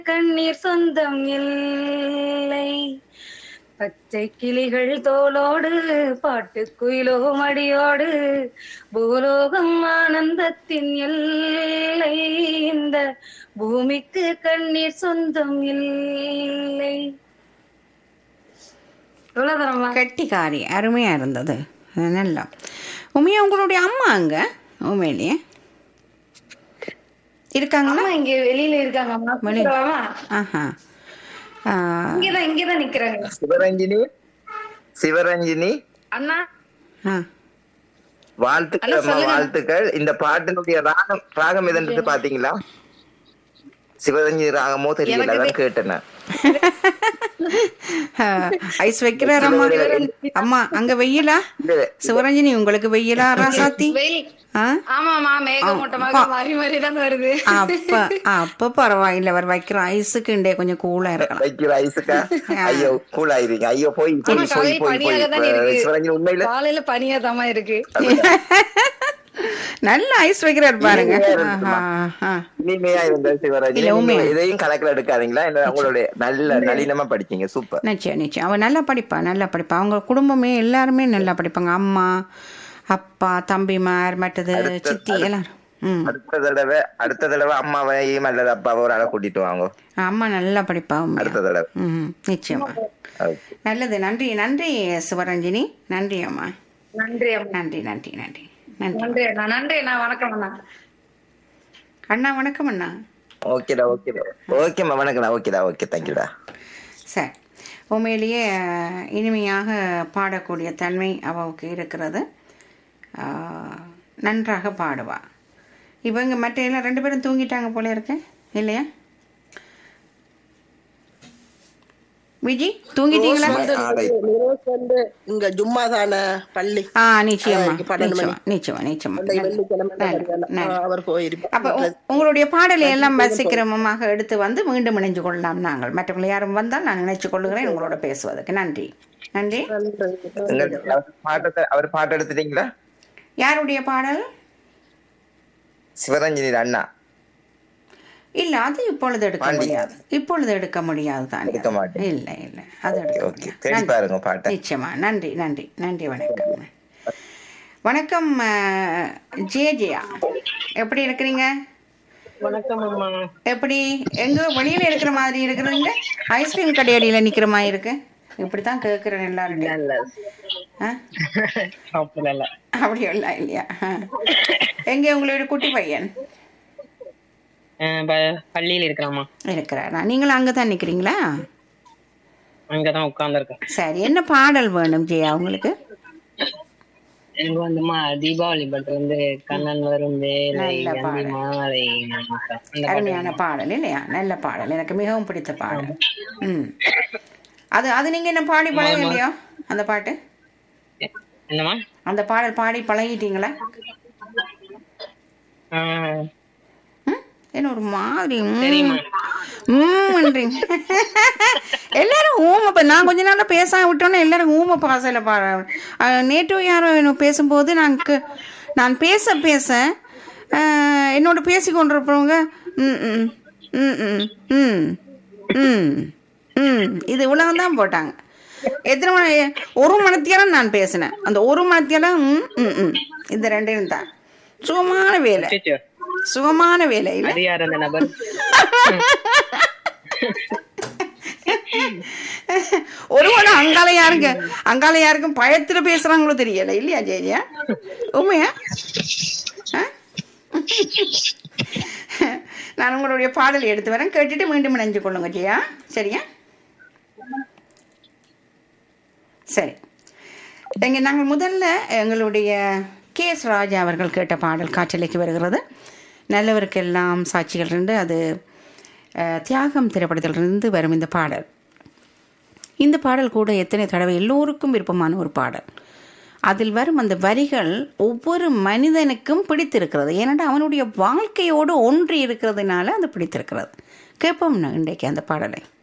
கண்ணீர் சொந்தம் இல்லை பச்சை கிளிகள் தோளோடு பாட்டு குயிலோ மடியோடு பூலோகம் ஆனந்தத்தின் எல்லை இந்த பூமிக்கு கண்ணீர் சொந்தம் இல்லை இவ்வளவுதானம்மா கெட்டிக்காரி அருமையாக இருந்தது நல்லா உண்மையா உங்களுடைய அம்மா அங்க உண்மையிலேயே இருக்காங்களா அம்மா இங்க வெளியில இருக்காங்க அம்மா வெளிய. கூப்பிடவாமா? ஆஹா ஆ, இங்கதான் இங்கதான் நிக்கிறாங்க சிவரஞ்சினி சிவரஞ்சினி அண்ணா ஆ. வாழ்த்துக்கள் அம்மா வாழ்த்துக்கள் இந்த பாட்டினுடைய ராகம் ராகம் எதுன்றது பாத்தீங்களா சிவரஞ்சினி ராகமோ தெரியல அதான் கேட்டேன் நான். ஆ, ஐஸ் வைக்கிறார் அம்மா அம்மா அங்க வெயிலா இல்ல, சிவரஞ்சனி உங்களுக்கு வெயிலா ராசாத்தி வெயில் ஆ ஆமாமா மேகமூட்டமாக மாறி மாறி தான் வருது அப்ப அப்ப பரவாயில்ல அவர் வைக்கிற ஐஸுக்கு இண்டே கொஞ்சம் கூலா இருக்கலாம் வைக்கிற ஐஸுக்கா ஐயோ கூல் ஆயிருங்க ஐயோ போய் போய் ஆமா, போய் காலையில போய் போய் பனியாக தானே இருக்கு. சிவரஞ்சினி உண்மையில காலையில பனியாதாமா இருக்கு நல்ல ஐஸ் வைக்கிறார் பாருங்க இனிமையா இருக்குமா? ஆஹா, ஆ. இனிமையா இருந்த சிவரஞ்சினி இல்ல, உண்மையா. நீங்க எதையும் கணக்குல எடுக்காதீங்களா இல்ல உங்களுடைய நல்ல நளினமா படிச்சீங்க சூப்பர் நிச்சயம் நிச்சயம் அவன் நல்லா படிப்பா நல்லா படிப்பா அவங்க குடும்பமே எல்லாருமே நல்லா படிப்பாங்க அம்மா அப்பா தம்பிமார் மற்றது சித்தி எல்லாரும் ம் அடுத்த தடவை அடுத்த தடவை அம்மாவையும் அல்லது அப்பாவை ஒரு ஆளை கூட்டிட்டு வாங்க அம்மா நல்லா படிப்பா உண்மையா. அடுத்த தடவை ம் நிச்சயமா Okay. நல்லது நன்றி நன்றி சிவரஞ்சினி நன்றி அம்மா நன்றி அம்மா நன்றி நன்றி நன்றி நன்றி நன்றி அண்ணா நன்றி அண்ணா வணக்கம் அண்ணா அண்ணா வணக்கம் அண்ணா ஓகேடா ஓகேடா ஓகேம்மா வணக்கம்டா ஓகேடா ஓகே தேங்க்யூடா சரி உண்மையிலேயே அஹ், இனிமையாக பாடக்கூடிய தன்மை அவளுக்கு இருக்கிறது ஆஹ், நன்றாக பாடுவா இவங்க மற்ற எல்லாம் ரெண்டு பேரும் தூங்கிட்டாங்க போல இருக்கு இல்லையா விஜி தூங்கிட்டீங்களா ஆடை நிரோஸ் வந்து இங்க ஜும்மா தானே பள்ளி ஆ நிச்சயமா அன்னைக்கு பன்னெண்டு நிச்சயமா நிச்சயமா நிச்சயமா அந்த வெள்ளிக்கிழமை தான் வருவாங்க. நன்றி. அவர் போயிருப்பார் அப்ப உ- உங்களுடைய பாடலை எல்லாம் வசிக்கிரமமாக எடுத்து வந்து மீண்டும் இணைஞ்சு கொள்ளலாம் நாங்கள் மற்றவர்கள் யாரும் வந்தால் நான் நினைச்சு கொள்ளுகிறேன் உங்களோட பேசுவதற்கு நன்றி நன்றி எங்க- அவர் பாட்டத்தை அவர் பாட்டு எடுத்துட்டீங்களா யாருடைய பாடல் சிவரஞ்சினி அண்ணா இல்ல அது இப்பொழுது எடுக்க பாண்டி. முடியாது இப்பொழுது எடுக்க முடியாது தான் எடுக்க மாட்டேன். இல்ல இல்ல அது எடுக்க ஓகே முடியாது. தேடி நன்றி. பாருங்க பாட்டை நிச்சயமா நன்றி நன்றி நன்றி வணக்கம் வணக்கம் அஹ், ஜெய ஜெயா எப்படி இருக்கிறீங்க வணக்கம் அம்மா எப்படி எங்க வெளியில இருக்கிற மாதிரி இருக்கிறீங்க ஐஸ்கிரீம் கடையடியில நிக்கிற மாதிரி இருக்கு இப்படித்தான் கேட்கிறேன் எல்லாரும் இல்ல சாப்பிடல அப்படி எல்லாம் இல்லையா ஆ. எங்க உங்களுடைய குட்டி பையன் பள்ளியில இருக்கிறாமா இருக்கிறாரா நீங்களும் அங்கதான் நிக்கிறீங்களா அங்கதான் உட்கார்ந்துருக்கேன் சரி என்ன பாடல் வேணும் ஜெயா உங்களுக்கு எனக்கு வந்துமா தீபாவளி பட்டு வந்து கண்ணன் வரும் வேலை நல்ல அந்தி பாடல். மாலை அந்த அருமையான பாடல் இல்லையா நல்ல பாடல் எனக்கு மிகவும் பிடித்த பாடல் ம் அது அது நீங்க என்ன பாடி பழக இல்லையா அந்த பாட்டு என்னமா அந்த பாடல் பாடி பழகிட்டீங்களா ஆஹ் ம்? என்ன ஒரு மாதிரி ம். தெரியுமா ஊமன்றீங்க எல்லாரும் ஊம இப்ப நான் கொஞ்ச நாளா பேசாம விட்டோன்னே எல்லாரும் ஊம பாசல பாரு நேற்று யாரோ என்ன பேசும்போது நான் கு- நான் பேச பேச அஹ், என்னோட பேசி கொண்டிருப்பவங்க ம் ம் ம் ம் ம் ம் ம் இது உலகம் தான் போட்டாங்க எத்தனை மணி ஒரு மணித்தியாலம் நான் பேசினேன் அந்த ஒரு மணித்தியாலம் ம் ம் ம் இந்த ரெண்டையும் தான் சுகமான வேலை அச்சச்சோ. சுகமான வேலை இல்லை அது யார் அந்த நபர் ஒருவேளை அங்கால யாருங்க அங்கால யாருக்கும் பயத்துல பேசுறாங்களோ தெரியல இல்லையா ஜெயா உண்மையா ஆ? நான் உங்களுடைய பாடல் எடுத்து வரேன் கேட்டுட்டு மீண்டும் இணைஞ்சு கொள்ளுங்க ஜெயா சரியா சரி எங்க நாங்கள் முதல்ல எங்களுடைய கே எஸ் ராஜா அவர்கள் கேட்ட பாடல் காற்றலைக்கு வருகிறது நல்லவருக்கெல்லாம் சாட்சிகள் இருந்து அது அஹ், தியாகம் திரைப்படத்திலிருந்து வரும் இந்த பாடல் இந்த பாடல் கூட எத்தனை தடவை எல்லோருக்கும் விருப்பமான ஒரு பாடல் அதில் வரும் அந்த வரிகள் ஒவ்வொரு மனிதனுக்கும் பிடித்திருக்கிறது ஏனென்றால் அவனுடைய வாழ்க்கையோடு ஒன்றி இருக்கிறதுனால அது பிடித்திருக்கிறது கேட்போம் நான் இன்றைக்கு அந்த பாடலை